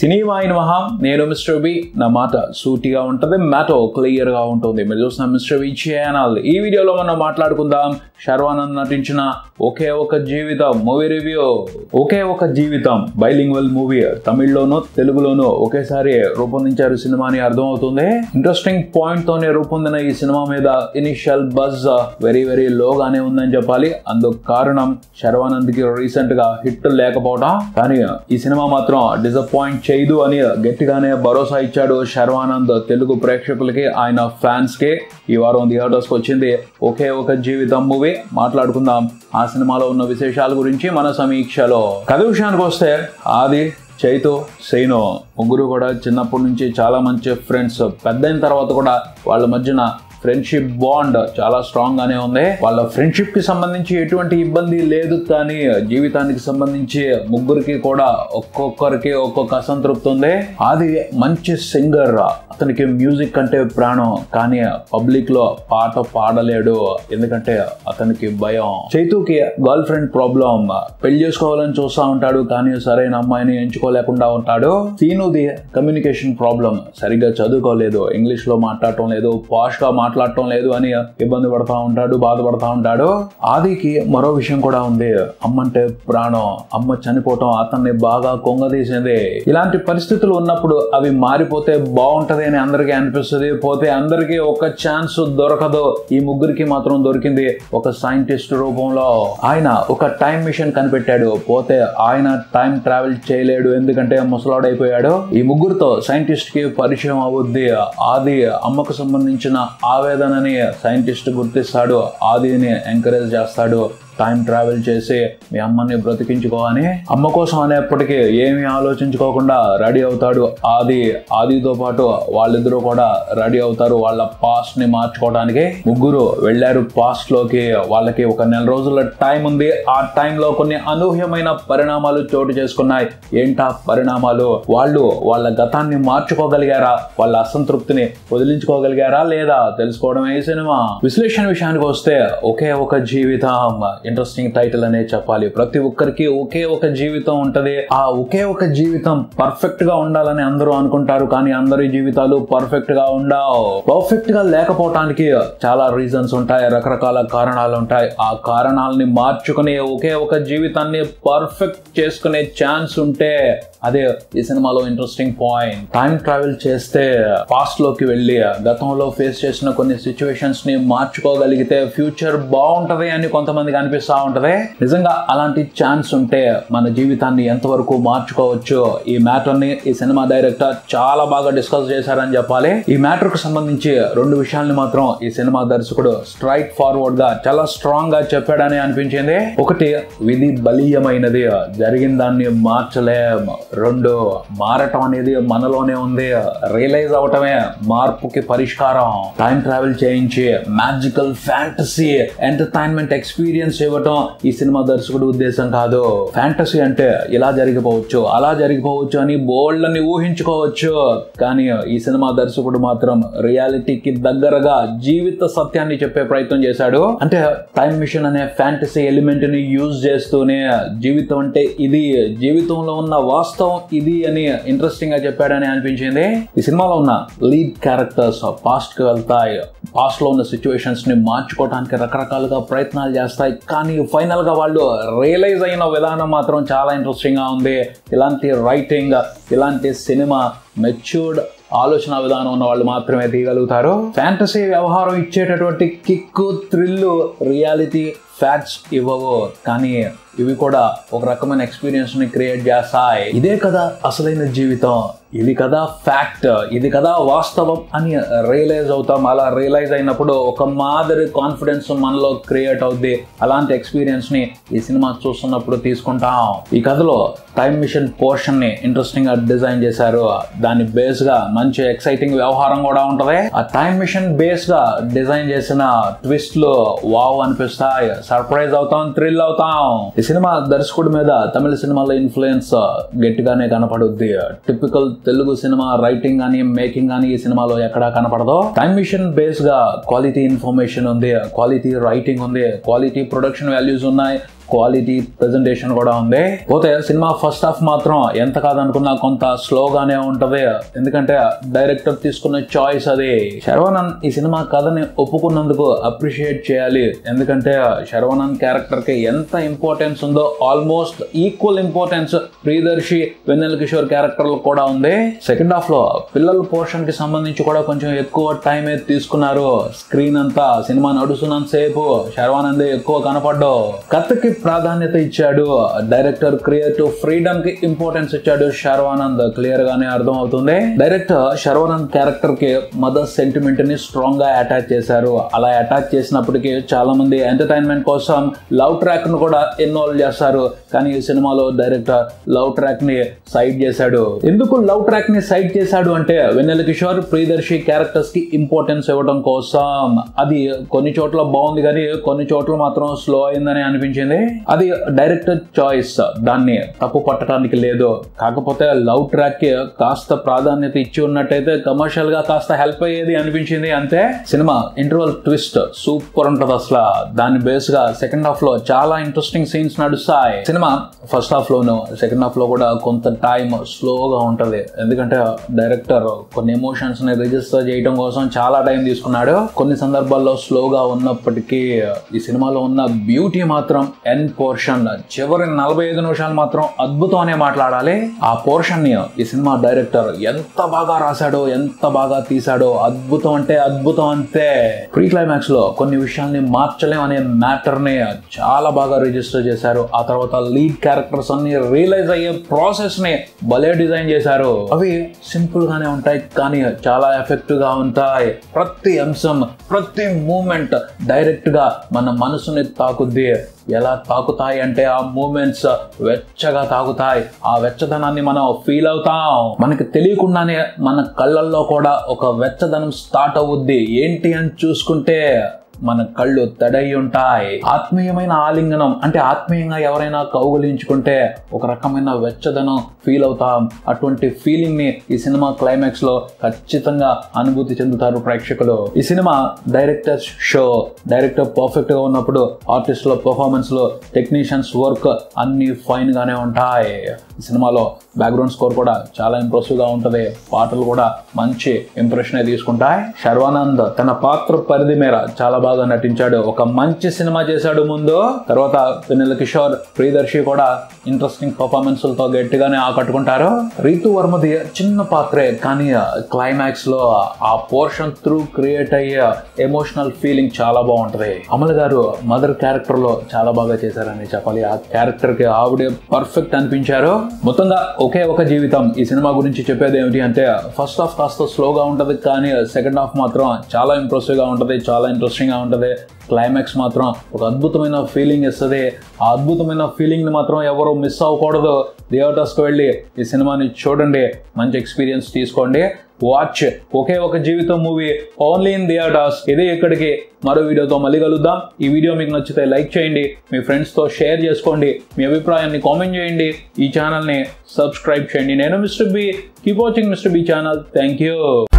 cinema అయిన మహా నేను మిస్టర్ బి నా మాట సూటిగా ఉంటది మ్యాటో క్లియర్ గా ఉంటుంది మీరు చూసిన మిస్టర్ బి ఛానల్ ఈ వీడియోలో మనం మాట్లాడుకుందాం శర్వానంద్ నటించిన ఒకే ఒక జీవితం మూవీ రివ్యూ ఒకే ఒక జీవితం బైలింగ్వల్ మూవీ తమిళ్లోనూ తెలుగులోనూ ఒకేసారి రూపొందించారు సినిమాని అర్థమవుతుంది ఇంట్రెస్టింగ్ పాయింట్ తోనే రూపొందిన ఈ సినిమా మీద ఇనిషియల్ బజ్ వెరీ వెరీ లోగానే ఉందని చెప్పాలి అందుకు కారణం శర్వానంద్ కి రీసెంట్ గా హిట్ లేకపోవడం కానీ ఈ సినిమా మాత్రం డిసప్పాయింట్ చేయదు అని గట్టిగానే భరోసా ఇచ్చాడు శర్వానంద్ తెలుగు ప్రేక్షకులకి ఆయన ఫ్యాన్స్ కి ఈ వారం థియేటర్స్ కి వచ్చింది ఒకే ఒక జీవితం మూవీ మాట్లాడుకుందాం ఆ సినిమాలో ఉన్న విశేషాల గురించి మన సమీక్షలో కథ విషయానికి వస్తే ఆది చైతు సైను ముగ్గురు కూడా చిన్నప్పటి నుంచి చాలా మంచి ఫ్రెండ్స్ పెద్దయిన తర్వాత కూడా వాళ్ళ మధ్యన ఫ్రెండ్షిప్ బాండ్ చాలా స్ట్రాంగ్ గానే ఉంది వాళ్ళ ఫ్రెండ్షిప్ కి సంబంధించి ఎటువంటి ఇబ్బంది లేదు కానీ జీవితానికి సంబంధించి ముగ్గురికి కూడా ఒక్కొక్కరికి ఒక్కొక్క అసంతృప్తి ఉంది అది మంచి సింగర్ అతనికి మ్యూజిక్ అంటే ప్రాణం కానీ పబ్లిక్ లో పాట పాడలేడు ఎందుకంటే అతనికి భయం చైతుకి గర్ల్ ఫ్రెండ్ ప్రాబ్లం పెళ్లి చేసుకోవాలని చూస్తా ఉంటాడు కానీ సరైన అమ్మాయిని ఎంచుకోలేకుండా ఉంటాడు సీనుది కమ్యూనికేషన్ ప్రాబ్లం సరిగ్గా చదువుకోలేదు ఇంగ్లీష్ లో మాట్లాడటం లేదు పాష్ గా మాట్లాడటం లేదు అని ఇబ్బంది పడతా ఉంటాడు బాధపడతా ఉంటాడు ఆదికి మరో విషయం కూడా ఉంది అమ్మ అంటే ప్రాణం అమ్మ చనిపోవటం అతన్ని బాగా కొంగదీసింది ఇలాంటి పరిస్థితులు ఉన్నప్పుడు అవి మారిపోతే బాగుంటది అని అందరికీ అనిపిస్తుంది పోతే అందరికీ ఒక ఛాన్స్ దొరకదు ఈ ముగ్గురికి మాత్రం దొరికింది ఒక సైంటిస్ట్ రూపంలో ఆయన ఒక టైం మిషన్ కనిపెట్టాడు పోతే ఆయన టైం ట్రావెల్ చేయలేడు ఎందుకంటే ముసలాడైపోయాడు ఈ ముగ్గురితో సైంటిస్ట్ కి పరిచయం అవుద్ది ఆది అమ్మకు సంబంధించిన ఆవేదనని సైంటిస్ట్ గుర్తిస్తాడు ఆదిని ఎంకరేజ్ చేస్తాడు టైం ట్రావెల్ చేసి మీ అమ్మని బ్రతికించుకో అని అమ్మ కోసం అనేప్పటికీ ఏమీ ఆలోచించుకోకుండా రెడీ అవుతాడు ఆది ఆదితో పాటు వాళ్ళిద్దరూ కూడా రెడీ అవుతారు వాళ్ళ పాస్ట్ ని మార్చుకోవడానికి ముగ్గురు వెళ్ళారు పాస్ట్ లోకి వాళ్ళకి ఒక నెల రోజుల టైం ఉంది ఆ టైంలో కొన్ని అనూహ్యమైన పరిణామాలు చోటు చేసుకున్నాయి ఏంటా పరిణామాలు వాళ్ళు వాళ్ళ గతాన్ని మార్చుకోగలిగారా వాళ్ళ అసంతృప్తిని వదిలించుకోగలిగారా లేదా తెలుసుకోవడమే ఈ సినిమా విశ్లేషణ విషయానికి వస్తే ఒకే ఒక జీవితం ఇంట్రెస్టింగ్ టైటిల్ అనే చెప్పాలి ప్రతి ఒక్కరికి ఒకే ఒక జీవితం ఉంటది ఆ ఒకే ఒక జీవితం పర్ఫెక్ట్ గా ఉండాలని అందరూ అనుకుంటారు కానీ అందరి జీవితాలు పర్ఫెక్ట్ గా ఉండవు పర్ఫెక్ట్ గా లేకపోవటానికి చాలా రీజన్స్ ఉంటాయి రకరకాల కారణాలు ఉంటాయి ఆ కారణాలని మార్చుకుని ఒకే ఒక జీవితాన్ని పర్ఫెక్ట్ చేసుకునే ఛాన్స్ ఉంటే అదే ఈ సినిమాలో ఇంట్రెస్టింగ్ పాయింట్ టైం ట్రావెల్ చేస్తే పాస్ట్ లోకి వెళ్ళి గతంలో ఫేస్ చేసిన కొన్ని సిచ్యువేషన్స్ ని మార్చుకోగలిగితే ఫ్యూచర్ బాగుంటది అని కొంతమందికి అనిపిస్తా ఉంటది నిజంగా అలాంటి ఛాన్స్ ఉంటే మన జీవితాన్ని ఎంతవరకు మార్చుకోవచ్చు ఈ మ్యాటర్ ని ఈ సినిమా డైరెక్టర్ చాలా బాగా డిస్కస్ చేశారని చెప్పాలి ఈ మ్యాటర్ కు సంబంధించి రెండు విషయాల్ని మాత్రం ఈ సినిమా దర్శకుడు స్ట్రైట్ ఫార్వర్డ్ గా చాలా స్ట్రాంగ్ గా చెప్పాడని అనిపించింది ఒకటి విధి బలీయమైనది జరిగిన దాన్ని మార్చలేం రెండు మారటం అనేది మనలోనే ఉంది రియలైజ్ అవటమే మార్పుకి పరిష్కారం టైం ట్రావెల్ చేయించి మ్యాజికల్ ఫ్యాంటసీ ఎంటర్టైన్మెంట్ ఎక్స్పీరియన్స్ ఇవ్వటం ఈ సినిమా దర్శకుడు ఉద్దేశం కాదు ఫ్యాంటసీ అంటే ఇలా జరిగిపోవచ్చు అలా జరిగిపోవచ్చు అని బోల్డ్ అని ఊహించుకోవచ్చు కానీ ఈ సినిమా దర్శకుడు మాత్రం రియాలిటీకి దగ్గరగా జీవిత సత్యాన్ని చెప్పే ప్రయత్నం చేశాడు అంటే టైం మిషన్ అనే ఫ్యాంటసీ ఎలిమెంట్ ని యూజ్ చేస్తూనే జీవితం అంటే ఇది జీవితంలో ఉన్న వాస్తవం ఇది అని ఇంట్రెస్టింగ్ గా చెప్పాడని అనిపించింది ఈ సినిమాలో ఉన్న లీడ్ క్యారెక్టర్స్ పాస్ట్ కి వెళ్తాయి పాస్ట్ లో ఉన్న సిచ్యువేషన్స్ ని మార్చుకోవడానికి రకరకాలుగా ప్రయత్నాలు చేస్తాయి కానీ ఫైనల్ గా వాళ్ళు రియలైజ్ అయిన విధానం మాత్రం చాలా ఇంట్రెస్టింగ్ గా ఉంది ఇలాంటి రైటింగ్ ఇలాంటి సినిమా మెచ్యూర్డ్ ఆలోచన విధానం ఉన్న వాళ్ళు మాత్రమే తీయగలుగుతారు ఫ్యాంటసీ వ్యవహారం ఇచ్చేటటువంటి కిక్కు థ్రిల్లు రియాలిటీ ఫ్యాక్ట్స్ ఇవ్వవు కానీ ఇవి కూడా ఒక రకమైన ఎక్స్పీరియన్స్ ని క్రియేట్ చేస్తాయి ఇదే కదా అసలైన జీవితం ఇది కదా ఫ్యాక్ట్ ఇది కదా వాస్తవం అని రియలైజ్ అవుతాం అలా రియలైజ్ అయినప్పుడు ఒక మాదిరి కాన్ఫిడెన్స్ మనలో క్రియేట్ అవుద్ది అలాంటి ఎక్స్పీరియన్స్ ని ఈ సినిమా చూస్తున్నప్పుడు తీసుకుంటాం ఈ కథలో టైం మిషన్ పోర్షన్ ని ఇంట్రెస్టింగ్ గా డిజైన్ చేశారు దాని బేస్ గా మంచి ఎక్సైటింగ్ వ్యవహారం కూడా ఉంటది ఆ టైం మిషన్ బేస్ గా డిజైన్ చేసిన ట్విస్ట్లు వావ్ అనిపిస్తాయి సర్ప్రైజ్ అవుతాం థ్రిల్ అవుతాం ఈ సినిమా దర్శకుడి మీద తమిళ సినిమాలో ఇన్ఫ్లుయెన్స్ గట్టిగానే కనపడుద్ది టిపికల్ తెలుగు సినిమా రైటింగ్ కానీ మేకింగ్ కానీ ఈ సినిమాలో ఎక్కడా కనపడదు టైం మిషన్ బేస్ గా క్వాలిటీ ఇన్ఫర్మేషన్ ఉంది క్వాలిటీ రైటింగ్ ఉంది క్వాలిటీ ప్రొడక్షన్ వాల్యూస్ ఉన్నాయి క్వాలిటీ ప్రెజెంటేషన్ కూడా ఉంది పోతే సినిమా ఫస్ట్ హాఫ్ మాత్రం ఎంత కాదనుకున్నా కొంత స్లోగానే ఉంటది ఎందుకంటే డైరెక్టర్ తీసుకున్న చాయిస్ అది శర్వానంద్ ఈ సినిమా కథని ఒప్పుకున్నందుకు అప్రిషియేట్ చేయాలి ఎందుకంటే శర్వానంద్ క్యారెక్టర్ కి ఎంత ఇంపార్టెన్స్ ఉందో almost equal importance Priyadarshi Vennela Kishore character కూడా ఉంది సెకండ్ హాఫ్ లో పిల్లల పోర్షన్ కి సంబంధించి కూడా కొంచెం ఎక్కువ టైం తీసుకున్నారు స్క్రీన్ అంతా సినిమా నడుస్తున్నంత సేపు శర్వానంద్ ఎక్కువ కనపడ్డు కథకి ప్రాధాన్యత ఇచ్చాడు డైరెక్టర్ క్రియేటివ్ ఫ్రీడమ్ కి ఇంపార్టెన్స్ ఇచ్చాడు శర్వానంద్ క్లియర్ గానే అర్థం అవుతుంది డైరెక్టర్ శర్వానంద్ క్యారెక్టర్ కి మదర్ సెంటిమెంట్ ని స్ట్రాంగ్ గా అటాచ్ చేశారు అలా అటాచ్ చేసినప్పటికీ చాలా మంది ఎంటర్టైన్మెంట్ కోసం లవ్ ట్రాక్ ను కూడా ఇన్వాల్వ్ చేస్తారు కానీ ఈ సినిమాలో డైరెక్టర్ లవ్ ట్రాక్ ని సైడ్ చేశాడు ఎందుకు లవ్ ట్రాక్ ని సైడ్ చేశాడు అంటే వెన్నెల కిషోర్ ప్రియదర్శి క్యారెక్టర్స్ కి ఇంపార్టెన్స్ ఇవ్వడం కోసం అది కొన్ని చోట్ల బాగుంది కానీ కొన్ని చోట్ల మాత్రం స్లో అయిందని అనిపించింది అది డైరెక్టర్ చాయిస్ దాన్ని తప్పు పట్టడానికి లేదు కాకపోతే లవ్ ట్రాక్ కి కాస్త ప్రాధాన్యత ఇచ్చి ఉన్నట్టయితే కమర్షియల్ గా కాస్త హెల్ప్ అయ్యేది అనిపించింది అంతే సినిమా ఇంటర్వల్ ట్విస్ట్ సూపర్ ఉంటది అసలు దాని బేస్ గా సెకండ్ హాఫ్ లో చాలా ఇంట్రెస్టింగ్ సీన్స్ నడుస్తాయి సినిమా ఫస్ట్ హాఫ్ లోను సెకండ్ హాఫ్ లో కూడా కొంత టైం స్లోగా ఉంటది ఎందుకంటే డైరెక్టర్ కొన్ని ఎమోషన్స్ ని రిజిస్టర్ చేయడం కోసం చాలా టైం తీసుకున్నాడు కొన్ని సందర్భాల్లో స్లోగా ఉన్నప్పటికీ ఈ సినిమాలో ఉన్న బ్యూటీ మాత్రం ఎన్ పోర్షన్ చివరి నలభై ఐదు నిమిషాలు మాత్రం అద్భుతం అనే మాట్లాడాలి ఆ పోర్షన్ ని ఈ సినిమా డైరెక్టర్ ఎంత బాగా రాశాడో ఎంత బాగా తీశాడో అద్భుతం అంటే అద్భుతం అంతే ప్రీ క్లైమాక్స్ లో కొన్ని విషయాల్ని మార్చలేం అనే మ్యాటర్ ని చాలా బాగా రిజిస్టర్ చేశారు ఆ తర్వాత లీడ్ క్యారెక్టర్స్ అన్ని రియలైజ్ అయ్యే ప్రాసెస్ ని భలే డిజైన్ చేశారు అవి సింపుల్ గానే ఉంటాయి కానీ చాలా ఎఫెక్టివ్ గా ఉంటాయి ప్రతి అంశం ప్రతి మూమెంట్ డైరెక్ట్ గా మన మనసుని తాకుద్ది ఎలా తాకుతాయి అంటే ఆ మూమెంట్స్ వెచ్చగా తాకుతాయి ఆ వెచ్చదనాన్ని మనం ఫీల్ అవుతాం మనకి తెలియకుండానే మన కళ్ళల్లో కూడా ఒక వెచ్చదనం స్టార్ట్ అవుద్ది ఏంటి అని చూసుకుంటే మన కళ్ళు తడై ఉంటాయి ఆత్మీయమైన ఆలింగనం అంటే ఆత్మీయంగా ఎవరైనా కౌగులించుకుంటే ఒక రకమైన వెచ్చదనం ఫీల్ అవుతాం అటువంటి ఫీలింగ్ ని ఈ సినిమా క్లైమాక్స్ లో ఖచ్చితంగా అనుభూతి చెందుతారు ప్రేక్షకులు ఈ cinema director show director perfect గా ఉన్నప్పుడు ఆర్టిస్ట్ లో పర్ఫార్మెన్స్ లో టెక్నీషియన్స్ వర్క్ అన్ని ఫైన్ గానే ఉంటాయి ఈ సినిమాలో బ్యాక్గ్రౌండ్ స్కోర్ కూడా చాలా ఇంప్రెసివ్ గా ఉంటది పాటలు కూడా మంచి ఇంప్రెషన్ తీసుకుంటాయి శర్వానంద్ తన పాత్ర పరిధి మేర చాలా బాగా నటించాడు ఒక మంచి సినిమా చేశాడు ముందు తర్వాత వెన్నెల కిషోర్ ప్రియదర్శి కూడా ఇంట్రెస్టింగ్ పర్ఫార్మెన్స్ తో గట్టిగానే ఆకట్టుకుంటారు రీతు వర్మది చిన్న పాత్రే కానీ క్లైమాక్స్ లో ఆ పోర్షన్ త్రూ క్రియేట్ అయ్యే ఎమోషనల్ ఫీలింగ్ చాలా బాగుంటది అమల్ గారు మదర్ క్యారెక్టర్ లో చాలా బాగా చేశారని చెప్పాలి ఆ క్యారెక్టర్ కి ఆవిడే పర్ఫెక్ట్ అనిపించారు మొత్తంగా ఒకే ఒక జీవితం ఈ సినిమా గురించి చెప్పేది ఏమిటి అంటే ఫస్ట్ హాఫ్ కాస్త స్లోగా ఉంటది కానీ సెకండ్ హాఫ్ మాత్రం చాలా ఇంప్రెసివ్ గా ఉంటది చాలా ఇంట్రెస్టింగ్ గా ఉంటది క్లైమాక్స్ మాత్రం ఒక అద్భుతమైన ఫీలింగ్ ఇస్తుంది ఆ అద్భుతమైన ఫీలింగ్ని మాత్రం ఎవరు మిస్ అవ్వకూడదు థియేటర్స్కి వెళ్ళి ఈ సినిమాని చూడండి మంచి ఎక్స్పీరియన్స్ తీసుకోండి వాచ్ ఒకే ఒక జీవితం మూవీ ఓన్లీ ఇన్ థియేటర్స్ ఇదే ఇక్కడికి మరో వీడియోతో మళ్ళీ కలుద్దాం ఈ వీడియో మీకు నచ్చితే లైక్ చేయండి మీ ఫ్రెండ్స్తో షేర్ చేసుకోండి మీ అభిప్రాయాన్ని కామెంట్ చేయండి ఈ ఛానల్ని సబ్స్క్రైబ్ చేయండి నేను mister B keep watching mister B channel thank you